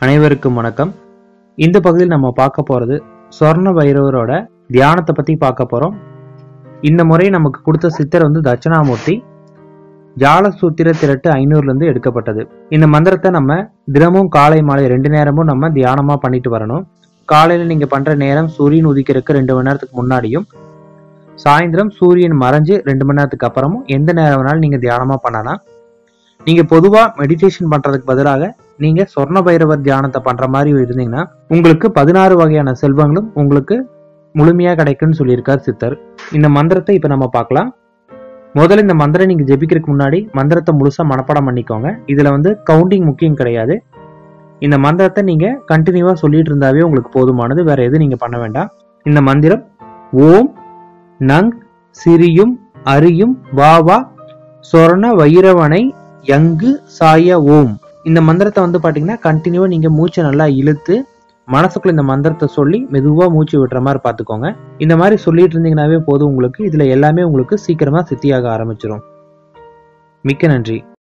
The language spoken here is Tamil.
அனைவருக்கும் வணக்கம் இந்த பகுதியில் நம்ம பார்க்க போறது சொர்ண பைரவரோட தியானத்தை பத்தி பார்க்க போறோம் இந்த முறை நமக்கு கொடுத்த சித்தர் வந்து தட்சிணாமூர்த்தி ஜால சூத்திர திரட்டு ஐநூறுல இருந்து எடுக்கப்பட்டது இந்த மந்திரத்தை நம்ம தினமும் காலை மாலை ரெண்டு நேரமும் நம்ம தியானமா பண்ணிட்டு வரணும் காலையில நீங்க பண்ற நேரம் சூரியன் உதிக்கிறதுக்கு ரெண்டு மணி நேரத்துக்கு முன்னாடியும் சாயந்தரம் சூரியன் மறைஞ்சு ரெண்டு மணி நேரத்துக்கு அப்புறமும் எந்த நேரம் வேணாலும் நீங்க தியானமா பண்ணலாம் நீங்க பொதுவா மெடிடேஷன் பண்றதுக்கு பதிலாக நீங்க சொர்ண பைரவர் தியானத்தை பண்ற மாதிரி இருந்தீங்கன்னா உங்களுக்கு பதினாறு வகையான செல்வங்களும் உங்களுக்கு முழுமையா கிடைக்கும்னு சொல்லியிருக்கார் சித்தர் இந்த மந்திரத்தை இப்ப நம்ம பார்க்கலாம் முதல்ல இந்த மந்திரம் நீங்க ஜெபிக்கிறதுக்கு முன்னாடி மந்திரத்தை முழுசா மனப்பாடம் பண்ணிக்கோங்க இதுல வந்து கவுண்டிங் முக்கியம் கிடையாது இந்த மந்திரத்தை நீங்க கண்டினியூவா சொல்லிட்டு இருந்தாவே உங்களுக்கு போதுமானது வேற எதுவும் நீங்க பண்ண வேண்டாம் இந்த மந்திரம் ஓம் நங் சிரியும் அரியும் வாவா சொர்ண வைரவனை யங்கு சாய ஓம் இந்த மந்திரத்தை வந்து பாத்தீங்கன்னா கண்டினியூவா நீங்க மூச்சை நல்லா இழுத்து மனசுக்குள்ள இந்த மந்திரத்தை சொல்லி மெதுவா மூச்சு விடுற மாதிரி பாத்துக்கோங்க இந்த மாதிரி சொல்லிட்டு இருந்தீங்கன்னாவே போதும் உங்களுக்கு இதுல எல்லாமே உங்களுக்கு சீக்கிரமா சித்தியாக ஆரம்பிச்சிடும் மிக்க நன்றி